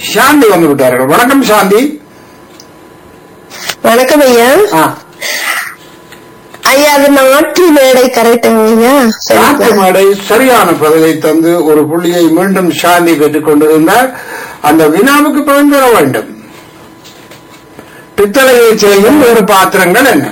சாந்தி வந்து விட்டார்கள் வணக்கம் சாந்தி வணக்கம் ஐயா ஆ, ஐயா அது நாட்டு மேடை கரெக்டுங்க ஐயா நாட்டு சரிங்களா? மேடை சரியான பதிலை தந்து ஒரு புள்ளியை மீண்டும் சாந்தி பெற்றுக் கொண்டிருந்தார் அந்த வினாவுக்கு பதில் தர வேண்டும் பித்தளையை செய்யும் ஒரு பாத்திரங்கள் என்ன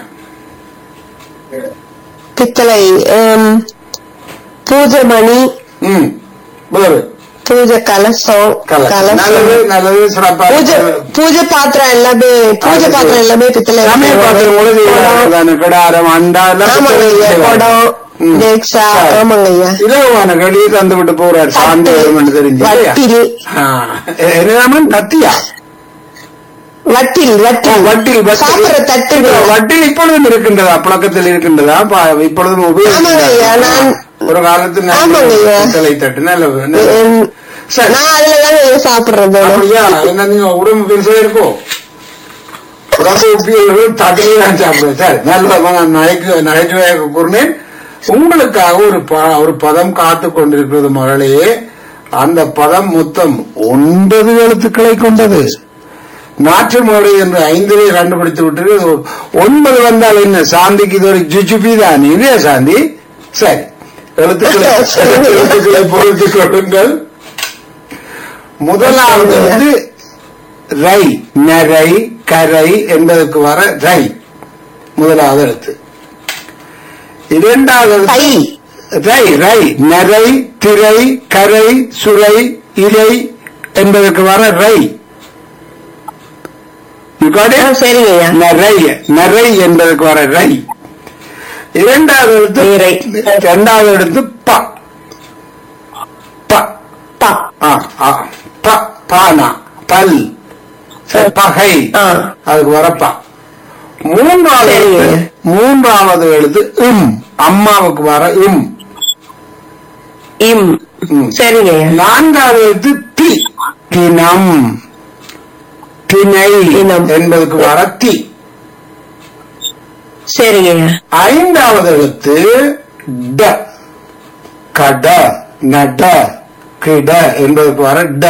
பித்தளை ஹம், பூஜை மணி ம் வேறு பூஜை கலசம் கலசம். நல்லது நல்லது சிறப்பாக பூஜை பூஜை பாத்திரம் எல்லாமே பூஜை பாத்திரம் எல்லாமே பித்தளை சமய பாத்திரம் கூட செய்வாங்க. கிடாரம் அண்டா எல்லாம் ஆமாங்க ஐயா செய்வாங்க. குடம் ம். டேக்ஸா சரி. ஆமாங்க ஐயா இலவான கடியை தந்து விட்டு போறார் சாந்தி தட்டு, வரும்னு தெரிஞ்சு வட்டில். என்னமன் கத்தியா வட்டில் வட்டில் வட்டில் வட்டில். சாப்பிடுற தட்டு வட்டில் இப்பொழுதும் இருக்கின்றதா புழக்கத்தில் இருக்கின்றதா பா- இப்பொழுதும் ஆமாங்க ஐயா, நான்- உபயோகிக்கிறார்கள். ஒரு காலத்தில் நல்ல ஆமாங்க ஐயா. பித்தளை தட்டு நல்ல நல்ல- ஹம், சரி நான் அதுலதாங்க ஐயா சாப்பிடுறது அப்படியா என்ன நீங்க உடம்பு பெருசா இருக்கும் உடம்பு உப்பியவர்கள் தட்டிலே தான் சாப்பிடுவேன் சார் நல்ல நான் நகைக்கு நகைச்சுவையாக கூறினேன் உங்களுக்காக ஒரு ப- ஒரு பதம் காத்து கொண்டிருக்கிறது மகளே அந்த பதம் மொத்தம் ஒன்பது எழுத்துக்களை கொண்டது நாற்று மொழி என்று ஐந்திலே கண்டுபிடித்து விட்டு ஒன்பது வந்தால் என்ன சாந்திக்கு இது ஒரு ஜுஜுபி தான் இல்லையா சாந்தி சரி எழுத்துக்களை எழுத்துக்களை பொறுத்துக் கொள்ளுங்கள் முதலாவது வந்து ரை நரை கரை என்பதற்கு வர ரை முதலாவது எழுத்து இரண்டாவது எழுத்து தை ரை ரை நரை திரை கரை சுரை இலை என்பதற்கு வர ரை You got it? ஆ, சரிங்க ஐயா நரை நரை என்பதற்கு வர ரை இரண்டாவது எழுத்து நீரை. இரண்டாவது எழுத்து ப ப பா ஆ, ஆ, ப பானா பல் சரி, பகை ஆ. அதுக்கு வரப்பா மூன்றாவது சரிங்க. எழுத்து மூன்றாவது எழுத்து இம் அம்மாவுக்கு வர இம் இம் ம். சரிங்க ஐயா நான்காவது எழுத்து தி தினம் திணை தினம். என்பதற்கு வர தி சரிங்க ஐயா ஐந்தாவது எழுத்து ட கட நட கிட என்பதற்கு வர ட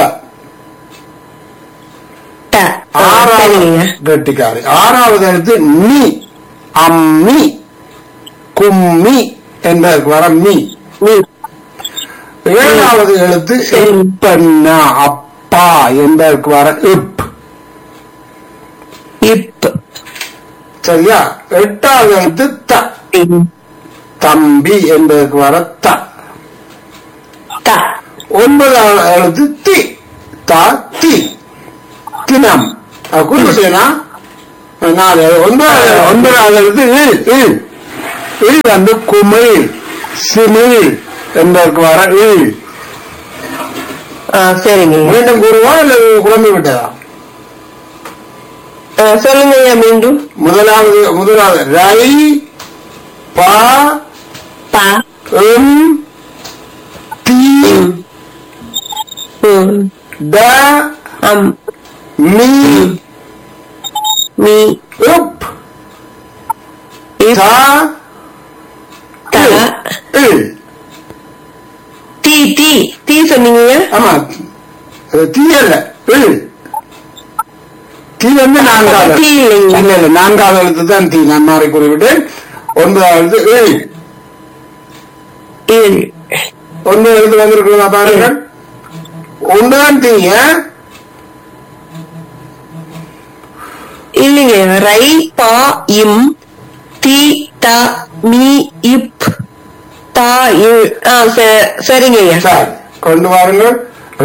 ட ஆ, ஆறாவது சரிங்க ஐயா கெட்டிக்காரி ஆறாவது எழுத்து நீ அம்மி கும்மி என்பதற்கு வர மீ நீ ஏழாவது எழுத்து சரி. இப்பன்னா அப்பா என்பதற்கு வர இப் இப் சரியா எட்டாவது எழுத்து த இம், தம்பி என்பதற்கு வர த த ஒன்பதாவது எழுத்து தி த தி தினம் அது குறிப்பிட்டேனா நாலு ஒன்பதாவது ஒன்பதாவது எழுத்து இல் இல் இல் வந்து குமிழ் சிமிழ் என்பதற்கு வர இல் ஆ, சரிங்க ஐயா மீண்டும் கூறுவா இல்ல குழம்பு விட்டதா ஆ, சொல்லுங்க ஐயா மீண்டும் முதலாவது முதலாவது ரை ப ப எம் தி ம், ட அம் மீ மீ உப் இப் த த இல் தி தி தி சொன்னீங்க ஐயா? ஆமா அது தீ அல்ல இல் தீ வந்து நான்காவது தீ இல்லைங்க. இல்ல இல்ல நான்காவது எழுத்து தான் தீ நான் மாறி குறிப்பிட்டேன் ஒன்பதாவது எழுத்து இல் இல் ஒன்பது எழுத்து வந்திருக்கிறதா பாருங்கள் ஒன்றுதான் தீ ஏன்? இல்லைங்க ரை பா இம் தி த மீ இப் தா இல் ஆ ச- சரிங்க ஐயா சார் கொண்டு வாருங்கள்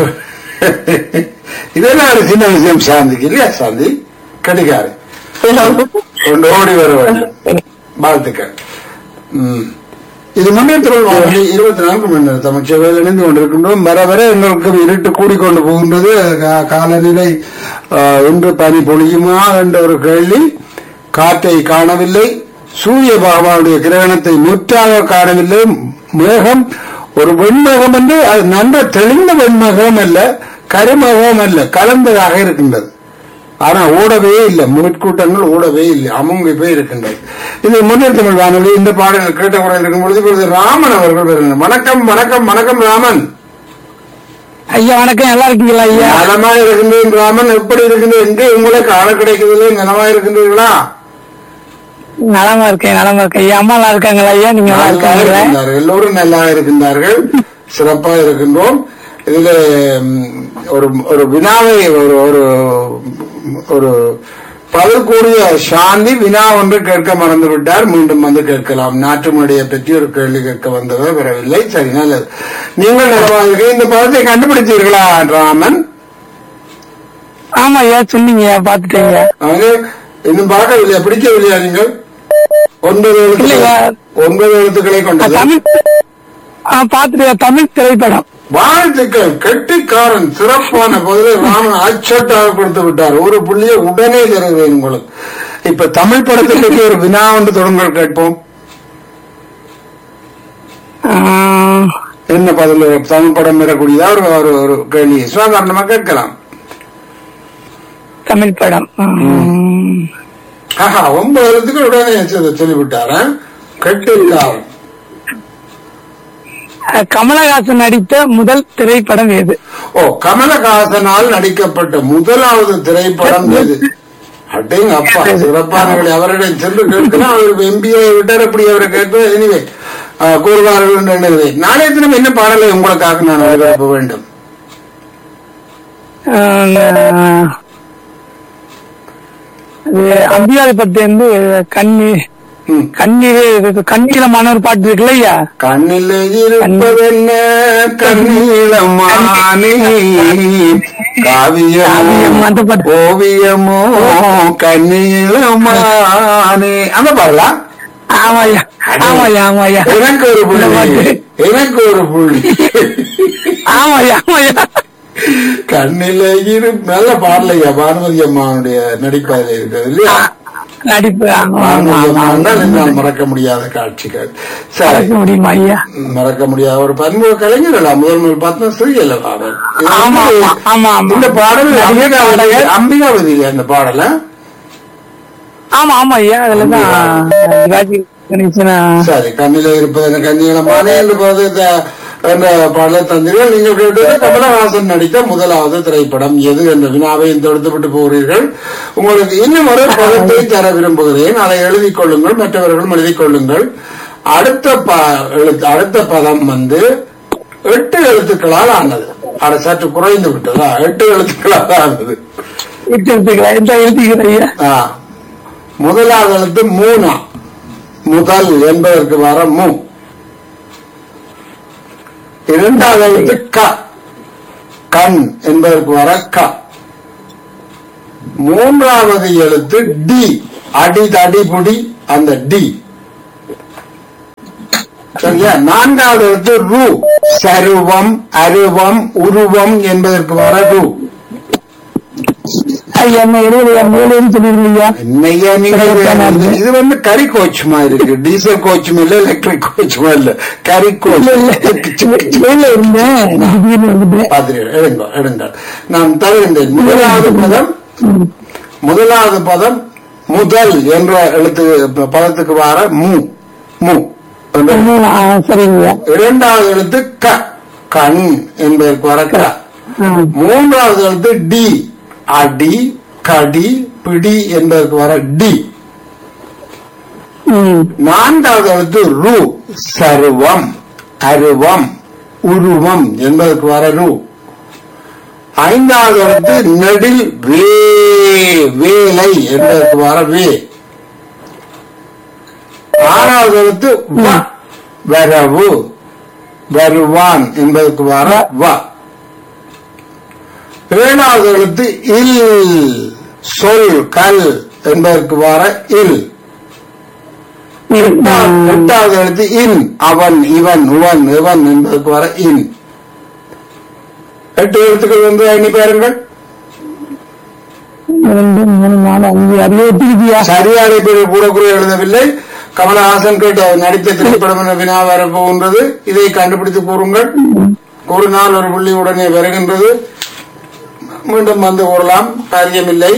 இதெல்லாம் ஒரு சின்ன விஷயம் சாந்திக்கு இல்லையா சாந்தி கடிகாரு கொண்டு ஓடி வர வேண்டும் வாழ்த்துக்கள் ம். இது முன்னேற்றம் வானொலி இருபத்தி நான்கு மணி நேரம் தமிழ்ச்சபையில் இணைந்து கொண்டிருக்கின்றோம் வர வர எங்களுக்கு இருட்டு கூடிக்கொண்டு போகின்றது கா- காலநிலை ஆ, இன்று பனி பொழியுமா என்ற ஒரு கேள்வி காற்றை காணவில்லை சூரிய பகவானுடைய கிரகணத்தை முற்றாக காணவில்லை மேகம் ஒரு வெண்மகம் என்று அது நன்ற தெளிந்த வெண்மகம் அல்ல கருமகம் அல்ல கலந்ததாக இருக்கின்றது ஆனா ஓடவே இல்லை முற்கூட்டங்கள் ஓடவே இல்லை அமுங்கி போய் இருக்கின்றது இது முன்னேற்ற தமிழ் வானொலி இந்த பாடல் கேட்ட குரல் இருக்கும் பொழுது இப்பொழுது ராமன் அவர்கள் வருகிறார் வணக்கம் வணக்கம் வணக்கம் ராமன் ஐயா வணக்கம் நல்லா இருக்கீங்களா ஐயா நலமா இருக்கின்றேன் ராமன் எப்படி இருக்கின்றேன் எங்கே உங்களை காண கிடைக்கவில்லை நலமா இருக்கின்றீர்களா நலமா இருக்கேன் நலமா இருக்கேன் ஐயா அம்மா நல்லா இருக்காங்களா ஐயா நீங்க நல்லா நல்லா இருக்காங்களா இருக்கின்றார்கள் எல்லோரும் நல்லா இருக்கின்றார்கள் சிறப்பா இருக்கின்றோம் இதுல ம், ஒரு ஒரு வினாவை ஒரு ஒரு ஒரு பதில் கூறிய சாந்தி வினா ஒன்று கேட்க மறந்து விட்டார் மீண்டும் வந்து கேட்கலாம் நாட்டு மொழியை பற்றி ஒரு கேள்வி கேட்க வந்தவர் வரவில்லை சரி நல்லது நீங்கள் நலமாக இந்த பதத்தை கண்டுபிடித்தீர்களா ராமன் ஆமா ஐயா சொன்னீங்க பாத்துட்டீங்க அது இன்னும் பார்க்கவில்லையா பிடிக்கவில்லையா நீங்கள் ஒன்பது எழுத்துக்களை இல்லையா. ஒன்பது எழுத்துக்களை கொண்டது தமிழ் ஆ, பாத்துட்டு தமிழ் திரைப்படம் வாழ்த்துக்கள் கெட்டிக்காரன் சிறப்பான பதிலை ராமன் அச்சட்டாக கொடுத்து விட்டார் ஒரு புள்ளியை உடனே தருகிறேன் உங்களுக்கு இப்ப தமிழ் படத்தை பற்றி ஒரு வினா ஒன்று தொடங்கள் கேட்போம் ஆ, என்ன பதில் தமிழ் படம் பெறக்கூடியதா ஒரு ஒரு ஒரு கேள்வி சாதாரணமா கேட்கலாம் தமிழ் படம் ம். ஆஹா ஒன்பது எழுத்துக்கள் உடனே சொல்லி- சொல்லிவிட்டார கெட்டிக்காரன் கமலஹாசன் நடித்த முதல் திரைப்படம் எது ஓ கமலஹாசனால் நடிக்கப்பட்ட முதலாவது திரைப்படம் எது அடேங்க அப்பா சிறப்பானவர்களை அவரிடம் சென்று கேட்கலாம் அவர் எம்பிஏ விட்டார் அப்படி அவரை கேட்பது எனிவே கூறுவார்கள் என்று எண்ணுகிறேன் நாளைய தினம் என்ன பாடலை உங்களுக்காக நான் ஒளிபரப்ப வேண்டும் ஆ, அது அம்பியாதிபத்தி வந்து கண்ணி ம். கண்ணீர் கண்ணீரமான ஒரு பாட்டு இருக்குல்ல ஐயா கண்ணில் இருப்பதென்ன கண்ணீளமானே காவியமோ காவியம் அந்த பாட்டு. ஓவியமோ கண்ணீளமானே அந்த பாடலாம் ஆமா ஐயா ஆமா ஐயா ஆமா ஐயா எனக்கு ஒரு இந்த புள்ளி பாட்டு. எனக்கு ஒரு புள்ளி ஆமா ஐயா ஆமா ஐயா கண்ணில இரு நல்ல பாடலையா பானுமதி அம்மாவுடைய நடிப்பாக இருக்கிறது இல்லையா நடிப்பு ஆமா, ஆமா, பானுமதி ஆமா. அம்மா என்னால் மறக்க முடியாத காட்சிகள் சரி மறக்க முடியுமா ஐயா மறக்க முடியாத ஒரு பன்முக கலைஞர்களா முதல் முதல் பத்மஸ்ரீ அல்லவா அவர் இது ஆமா, வந்து ஆமா, ஆமா, ஆமா. இந்த பாடல் நல்ல அம்பிகாவதி பாடல். அம்பிகாவதி அந்த பாடல ஆமா ஆமா ஐயா அதுலதான் சிவாஜி கணேசனா சரி கண்ணில இருப்பது அந்த கண்ணியலமானே என்று போது இந்த- என்ற பாடலை தந்தீர்கள் நீங்கள் கேட்டது கமலஹாசன் நடித்த முதலாவது திரைப்படம் எது என்ற வினாவையும் தொடுத்து விட்டு போகிறீர்கள் உங்களுக்கு இன்னும் ஒரு பதத்தை தர விரும்புகிறேன் அதை எழுதிக் கொள்ளுங்கள் மற்றவர்களும் எழுதிக் கொள்ளுங்கள் அடுத்த ப- எழுத்து அடுத்த பதம் வந்து எட்டு எழுத்துக்களால் ஆனது அது சற்று குறைந்து விட்டதா எட்டு எழுத்துக்களால் ஆனது விட்டு எடுத்துக்கிறேன் இந்த எழுதிக்கிறேன் ஐயா ஆ. முதலாவது எழுத்து மூணா முதல் என்பதற்கு வர மூ இரண்டாவது எழுத்து க கண் என்பதற்கு வர க மூன்றாவது எழுத்து டி அடி தடி புடி அந்த டி சரியா நான்காவது எழுத்து ரு சருவம் அருவம் உருவம் என்பதற்கு வர ரு ஐயா என்ன எழுதி மூணு சொல்லிருக்கீங்க என்னையா நீங்க இது- இது வந்து கறி கோச்சுமா இருக்கு டீசல் கோச்சும் இல்ல எலக்ட்ரிக் கோச்சுமா இல்ல கறி கோச் வெளியில இருந்தேன் திடீர்னு வந்துட்டேன் பாத்திரம் எடுங்க எடுங்க நான் தருகின்றேன் முதலாவது பதம் முதலாவது பதம் முதல் என்ற எழுத்து பதத்துக்கு வர மு மு என்ற ஆ, சரிங்க இரண்டாவது எழுத்து க கண் என்பதற்கு வர க ஆ. மூன்றாவது எழுத்து டி அடி கடி பிடி என்பதற்கு வர டி ம். நான்காவது எழுத்து ரு சருவம் அருவம் உருவம் என்பதற்கு வர ரு ஐந்தாவது எழுத்து நெடில் வே வேலை என்பதற்கு வர வே ஆறாவது எழுத்து வ வரவு வருவான் என்பதற்கு வர வ ஏழாவது எழுத்து இல் சொல் கல் என்பதற்கு வர இல் எட்டாவது எட்டாவது எழுத்து இன் அவன் இவன் உவன் இவன் என்பதற்கு வர இன் எட்டு எழுத்துக்கள் வந்து எண்ணி பாருங்கள் ரெண்டு மூணு நாலு அஞ்சு அறிவு எட்டிருக்கியா சரியான பேர் கூட கூட எழுதவில்லை கமலஹாசன் கேட்ட நடித்த திரைப்படம் என வினா வரப்போகின்றது இதை கண்டுபிடித்து கூறுங்கள் கூறினால் ஒரு புள்ளி உடனே வருகின்றது மீண்டும் வந்து கூறலாம் காரியமில்லை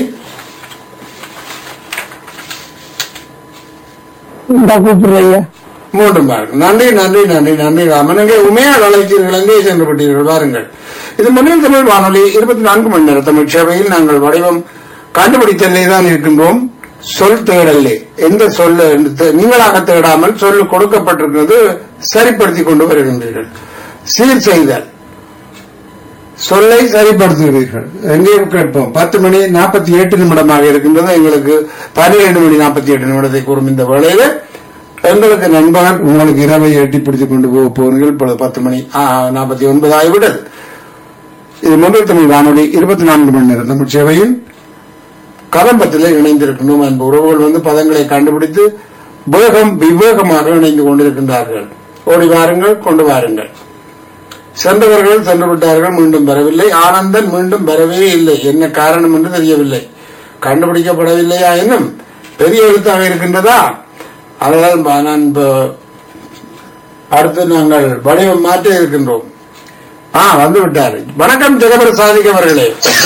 இந்த கூப்பிடுறேன் ஐயா மூன்றும் பாருங்கள் நன்றி நன்றி நன்றி நன்றி ராமன் எங்கே உமையால் அழைத்தீர்கள் எங்கே சென்று விட்டீர்கள் பாருங்கள் இது முன்னில் தமிழ் வானொலி இருபத்தி நான்கு மணி நேர தமிழ் சேவையில் நாங்கள் வடிவம் கண்டுபிடித்தலே தான் இருக்கின்றோம் சொல் தேடலே எந்த சொல்ல நீங்களாக தேடாமல் சொல் கொடுக்கப்பட்டிருக்கிறது சரிப்படுத்திக் கொண்டு வருகின்றீர்கள் சீர் செய்தல் சொல்லை சரிப்படுத்துகிறீர்கள் எங்கேயும் கேட்போம் பத்து மணி நாற்பத்தி எட்டு நிமிடமாக இருக்கின்றது எங்களுக்கு பன்னிரண்டு மணி நாற்பத்தி எட்டு நிமிடத்தை கூறும் இந்த வேளையில எங்களுக்கு நண்பகல் உங்களுக்கு இரவை எட்டி பிடித்துக் கொண்டு போக போகிறீர்கள் இப்பொழுது பத்து மணி நாற்பத்தி ஒன்பது ஆகிவிட்டது இது முதல் தமிழ் வானொலி இருபத்தி நான்கு மணி நேரம் தமிழ் சேவையில் கதம்பத்திலே இணைந்திருக்கின்றோம் என்ப உறவுகள் வந்து பதங்களை கண்டுபிடித்து வேகம் விவேகமாக இணைந்து கொண்டிருக்கின்றார்கள் ஓடி வாருங்கள் கொண்டு வாருங்கள் சென்றவர்கள் சென்று விட்டார்கள் மீண்டும் வரவில்லை ஆனந்தன் மீண்டும் வரவே இல்லை என்ன காரணம் என்று தெரியவில்லை கண்டுபிடிக்கப்படவில்லையா இன்னும் பெரிய எழுத்தாக இருக்கின்றதா அதனால் ப- நான் இப்ப அடுத்து நாங்கள் வடிவம் மாற்ற இருக்கின்றோம் ஆ வந்து விட்டார் வணக்கம் ஜெகபர சாதிக் அவர்களே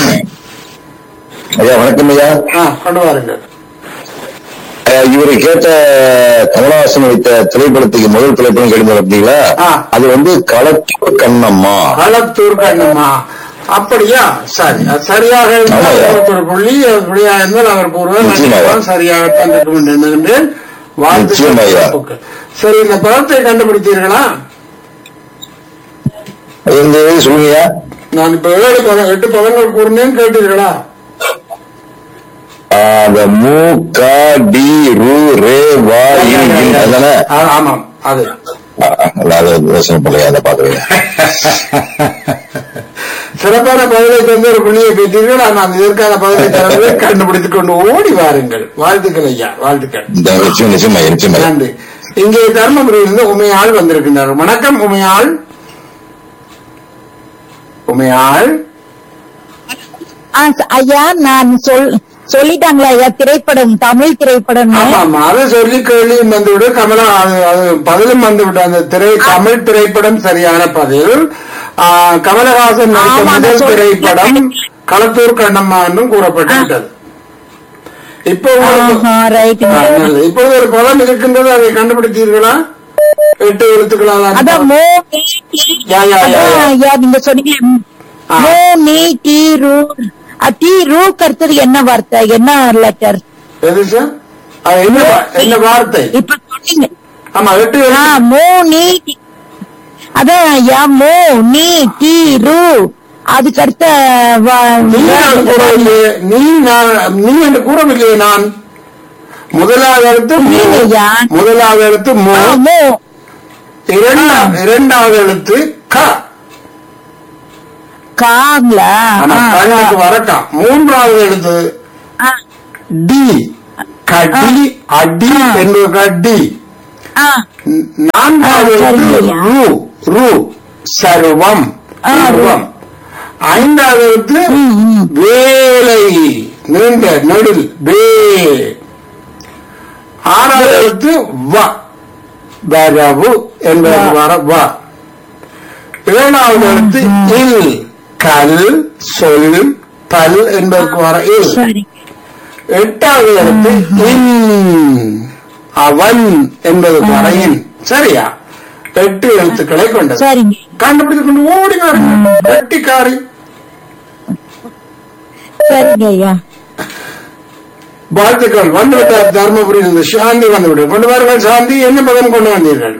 ஐயா வணக்கம் ஐயா ஆ கொண்டு வாருங்கள் அஹ் இவரு கேட்ட கமலஹாசன் வைத்த திரைப்படத்துக்கு முதல் திரைப்படம் கேட்டு அப்படிங்களா ஆ. அது வந்து களத்தூர் கண்ணம்மா களத்தூர் கண்ணம்மா அப்படியா சரி அது சரியாக இருந்தால் ஆமாய்யா. அவருக்கு ஒரு புள்ளி அப்படியா இருந்தால் அவர் கூறுவார் நிச்சயமாய்யா. நான் சரியாகத்தான் இருக்கும் என்று எண்ணுகின்றேன் வாழ்த்துக்கள் நிச்சயமாய்யா. சிறப்புக்கு. சரி இந்த பதத்தை கண்டுபிடித்தீர்களா எங்க சொல்லுங்கய்யா நான் இப்ப ஏழு பதம் எட்டு பதங்கள் கூறினேன் கேட்டீர்களா ஆஹ் அந்த மு க டி ரு ரே வா இன் இன் அதானே ஆ, ஆமாம் அது ஆஹ் நான் அதை யோசனை பண்ணலையா அதை பாக்குறேன் சிறப்பான பதிலை தந்து ஒரு புள்ளியை பெற்றீர்கள் ஆனால் இதற்கான பதிலை தரவில்லை கண்டுபிடித்துக் கொண்டு ஓடி வாருங்கள் வாழ்த்துக்கள் ஐயா வாழ்த்துக்கள் இந்த நிச்சயம் நிச்சயமா நிச்சயமா நன்றி இங்கே தர்மபுரியிலிருந்து உமையாள் வந்திருக்கின்றார் வணக்கம் உமையாள் உமையாள் ஆ, ச- ஐயா நான் சொல் சொல்லிட்டாங்களா ஐயா திரைப்படம் தமிழ் திரைப்படம் ஆமா ஆமா அதை சொல்லி கேள்வியும் வந்துவிடு கமலா அது- அது பதிலும் வந்துவிட்டு அந்த திரை தமிழ் திரைப்படம் சரியான பதில் ஆ, கமலஹாசன் நடித்த ஆமா, முதல் நான் சொல்லி- திரைப்படம் களத்தூர் கண்ணம்மா என்றும் கூறப்பட்டுவிட்டது இப்போ உங்களுக்கு- ஆஹா, right. ஆ, நல்லது. இப்பொழுது ஒரு பதம் இருக்கின்றது அதை கண்டுபிடித்தீர்களா எட்டு எழுத்துக்களால் அதான் மோ நீ டி யா, யா, யா, யா. அதான் ஐயா நீங்க சொன்னீங்க ஆ. மோ நீ டி ரூ அ, டி ரூ கருத்தது என்ன வார்த்தை என்ன லெட்டர் எது சார் அது என்ன வா- என்ன வார்த்தை இப்ப சொன்னீங்க ஆமா எட்டு ஆ, எழுத்து. மோ நீ டி- அதான் ஐயா மோ நீ டி ரூ அதுக்கு அடுத்த நீ நான் வா- கூறவில்லையே நீ நான் நீ என்று கூறவில்லையே நான் முதலாவது எழுத்து மு. இல்லையா? முதலாவது எழுத்து மு ஆ, மோ இரண்டா இரண்டாவது எழுத்து க காங்களா ஆனா ஆ, கண்ணுக்கு வரட்டான் மூன்றாவது எழுத்து ஆ, டி கடி அடி ஆ. என்பது டி ஆ, நான்காவது ஆ, எழுத்து சரிங்கய்யா. ரு ரு சர்வம் ஆ, ரு. சர்வம் ஐந்தாவது எழுத்து ம், ம். வேலை நீண்ட நெடில் வே ஆறாவது எழுத்து வ வரவு என்பதற்கு வர வ ஏழாவது எழுத்து இல் கல் சொல் பல் என்பதற்கு வர இல் சரி எட்டாவது எழுத்து இன் அவன் என்பதற்கு வர இன் சரியா எட்டு எழுத்துக்களை கொண்டது சரிங்க கண்டுபிடித்துக் கொண்டு ஓடி வாருங்க வெட்டிக்காரி சரிங்க ஐயா வாழ்த்துக்கள் வந்துவிட்டார் தர்மபுரி இந்த சாந்தி வந்துவிட்டார் கொண்டு வாருங்கள் சாந்தி என்ன பதம் கொண்டு வந்தீர்கள்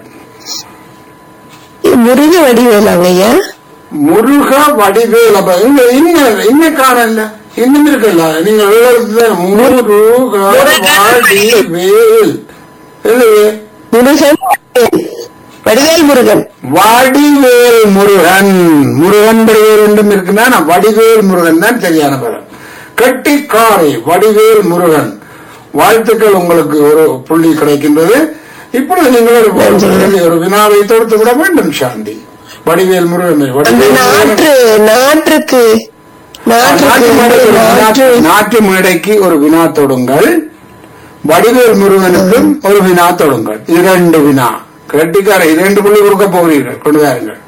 முருக வடிவேலாங்க ஐயா முருக வடிவேல் அப்ப இங்க இன்னும் இன்னும் காணல இன்னும் இருக்குல்ல நீங்க எழுதுறது முருக வடிவேல் இல்லையே முருகன் வடிவேல் முருகன் வடிவேல் முருகன் முருகன் வடிவேல் என்றும் இருக்குன்னா நான் வடிவேல் முருகன் தான் சரியான பதம் கெட்டிக்காரை வடிவேல் முருகன் வாழ்த்துக்கள் உங்களுக்கு ஒரு புள்ளி கிடைக்கின்றது இப்பொழுது நீங்கள் ஒரு ஒரு- ஒரு வினாவை தொடுத்து விட வேண்டும் சாந்தி வடிவேல் முருகன் அந்த வடிவேல் முருகன் நாற்று நாற்றுக்கு நாட்டு நாற்றுக்கு மேடைக்கு ஒரு நாற்று வினா- நாட்டு மேடைக்கு ஒரு வினா தொடுங்கள் வடிவேல் முருகனுக்கும் ஒரு வினா தொடுங்கள் இரண்டு வினா கெட்டிக்கார இரண்டு புள்ளி கொடுக்க போகிறீர்கள் கொண்டு வாருங்கள்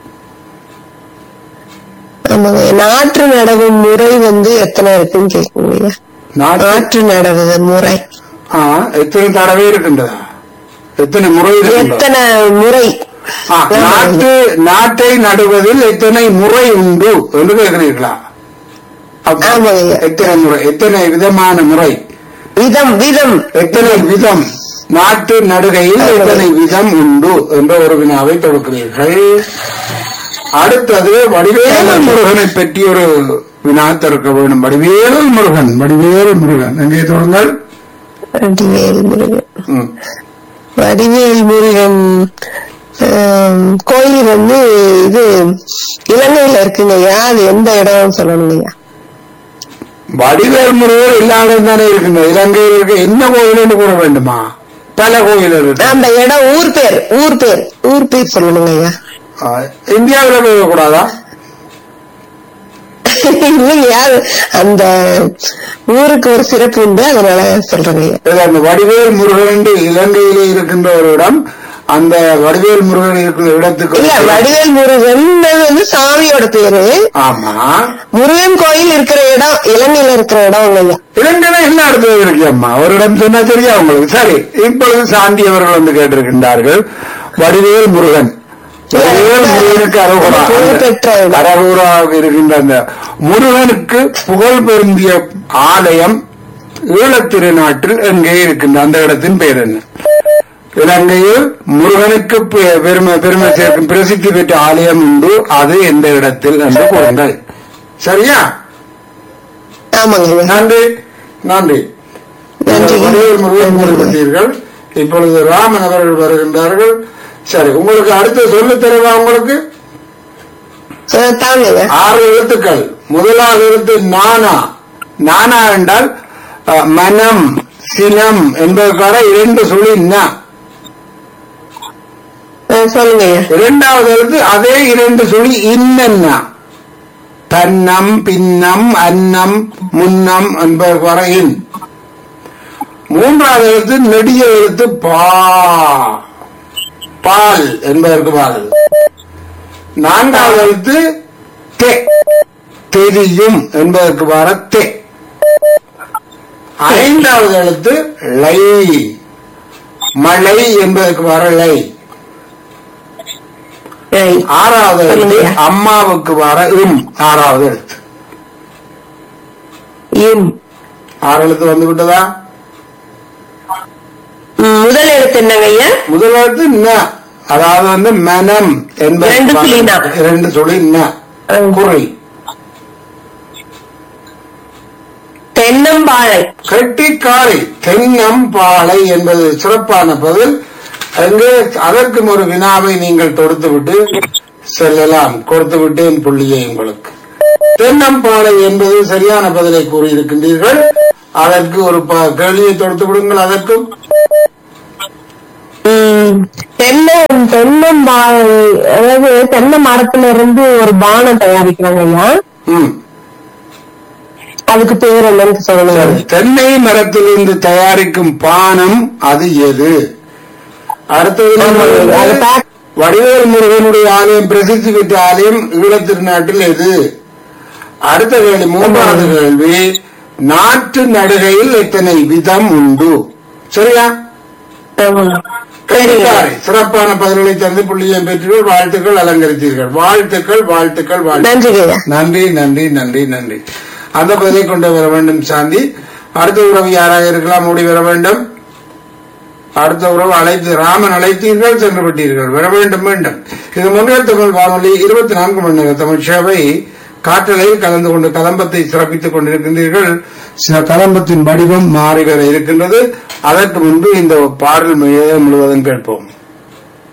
ஆமாங்க நாற்று நடவும் முறை வந்து எத்தனை இருக்குன்னு கேட்குங்க ஐயா நாட்டு நாற்று நடவுதல் முறை ஆ, எத்தனை தடவை இருக்கின்றதா எத்தனை முறை இருக்கின்றதா எத்தனை முறை ஆ, நாட்டு நாட்டை நடுவதில் எத்தனை முறை உண்டு என்று கேட்கிறீர்களா அப்ப- ஆமாங்க. எத்தனை முறை எத்தனை விதமான முறை விதம் விதம் எத்தனை விதம் நாட்டு நடுகையில் எத்தனை விதம் உண்டு என்ற ஒரு வினாவை தொடுக்கிறீர்கள் அடுத்தது வடிவேலு முருகனை பற்றி ஒரு வினா திறக்க வேண்டும் வடிவேலு முருகன் வடிவேலு முருகன் எங்கே தொடங்கள் வடிவேல் முருகன் ம். வடிவேல் முருகன் ஆம், கோயில் வந்து இது இலங்கையில இருக்குங்கய்யா அது எந்த இடம் சொல்லணுங்கய்யா வடிவேல் முருகன் எல்லா இடம் தானே இருக்கின்றது இலங்கையில் இருக்க என்ன கோயில் என்று கூற வேண்டுமா பல கோயில் இருக்கு அந்த இடம் ஊர் பேர் ஊர் பேர் ஊர் பேர் சொல்லணுங்கய்யா ஆ, இந்தியாவில் போகக்கூடாதா இல்லைங்கய்யா அந்த ஊருக்கு ஒரு சிறப்பு உண்டு அதனால சொல்றேங்கய்யா இது அந்த வடிவேல் முருகன் என்று இலங்கையிலே இருக்கின்ற ஒரு இடம் அந்த வடிவேல் முருகன் இருக்கிற இடத்துக்கு இல்ல வடிவேல் முருகன் வந்து சாமியோட பேரு ஆமா முருகன் கோயில் இருக்கிற இடம் இலங்கையில இருக்கிற இடம் இல்லையா இலங்கையில எல்லா இடத்துல இருக்கு அம்மா ஒரு இடம் சொன்னா தெரியா உங்களுக்கு சரி இப்பொழுது சாந்தி அவர்கள் வந்து கேட்டிருக்கின்றார்கள் வடிவேல் முருகன் வடிவேல் முருகனுக்கு அரோகரா புகழ்பெற்ற இடம். அரகுராக இருக்கின்ற அந்த முருகனுக்கு புகழ் பொருந்திய ஆலயம் ஈழத்திருநாட்டில் எங்கே இருக்கின்ற அந்த இடத்தின் பெயர் என்ன இலங்கையில் முருகனுக்கு பெ- பெருமை பெருமை சேர்க்கும் பிரசித்தி பெற்ற ஆலயம் உண்டு அது எந்த இடத்தில் என்று கூறுங்கள் சரியா ஆமாங்கய்யா நன்றி நன்றி நன்றி. வடிவேல் முருகன் குறிப்பிட்டீர்கள் இப்பொழுது ராமன் அவர்கள் வருகின்றார்கள் சரி உங்களுக்கு அடுத்து சொல்லு தருவா உங்களுக்கு அஹ் தாங்கய்யா ஆறு எழுத்துக்கள் முதலாவது எழுத்து நானா நானா என்றால் அஹ், மனம் சினம் என்பதற்கான இரண்டு சுழி ந அஹ் சொல்லுங்கய்யா இரண்டாவது எழுத்து அதே இரண்டு சுழி இன்னன்னா தன்னம் பின்னம் அன்னம் முன்னம் என்பதற்கான இன் மூன்றாவது எழுத்து நெடிய எழுத்து பா பால் என்பதற்கு பால் நான்காவது எழுத்து தே தெரியும் என்பதற்கு வர தே ஐந்தாவது எழுத்து லை மழை என்பதற்கு வர லை ஏய், ஆறாவது எழுத்து சொல்லுங்கய்யா. அம்மாவுக்கு வர இம் ஆறாவது எழுத்து இம். ஆறு எழுத்து வந்து விட்டதா ம், முதல் எழுத்து என்னங்கய்யா முதல் எழுத்து ந அதாவது வந்து மனம் என்பது ரெண்டு சுழி ந. இரண்டு சொல்லி ந ம். குறை தென்னம்பாழை கெட்டிக்காரை தென்னம் பாலை என்பது சிறப்பான பதில் அங்கே அதற்கும் ஒரு வினாவை நீங்கள் தொடுத்துவிட்டு செல்லலாம் கொடுத்து விட்டேன் புள்ளியை உங்களுக்கு தென்னம்பாலை என்பது சரியான பதிலை கூறியிருக்கின்றீர்கள் அதற்கு ஒரு ப- கேள்வியை தொடுத்து விடுங்கள் அதற்கும் ம், தென்னை தென்னம்பாழை அதாவது தென்னை மரத்துல இருந்து ஒரு பானம் தயாரிக்கிறாங்க ஐயா ம் அதுக்கு பேர் என்னன்னு சொல்லணும் சரி. தென்னை மரத்திலிருந்து தயாரிக்கும் பானம் அது எது அடுத்தது நம்ம ஆமாங்க, அது பாக்- வடிவேல் முருகனுடைய ஆலயம் பிரசித்தி பெற்ற ஆலயம் ஈழத்திருநாட்டில் எது அடுத்த கேள்வி மூன்றாவது கேள்வி நாட்டு நடுகையில் எத்தனை விதம் உண்டு சரியா ஆமாங்க. சரிங்க கண்டிப்பாக. சிறப்பான பதில்களை தந்து புள்ளியம் பெற்றீர்கள் வாழ்த்துக்கள் அலங்கரித்தீர்கள் வாழ்த்துக்கள் வாழ்த்துக்கள் வாழ்த்துக்கள் நன்றிங்க ஐயா நன்றி நன்றி நன்றி நன்றி அந்த பதிலை கொண்டு வர வேண்டும் சாந்தி அடுத்த உறவு யாராக இருக்கலாம் ஓடி வர வேண்டும் அடுத்த உறவு அழைத்து ராமன் அழைத்தீர்கள் சென்று விட்டீர்கள் வர வேண்டும் வேண்டும் இது முன்னேற்ற தமிழ் வானொலி இருபத்தி நான்கு மணி நேர தமிழ் சேவை காற்றலையில் கலந்து கொண்டு கலம்பத்தை சிறப்பித்துக் கொண்டிருக்கின்றீர்கள் ச- கலம்பத்தின் வடிவம் மாறி வர இருக்கின்றது அதற்கு முன்பு இந்த பாடல் முழுவதும் கேட்போம்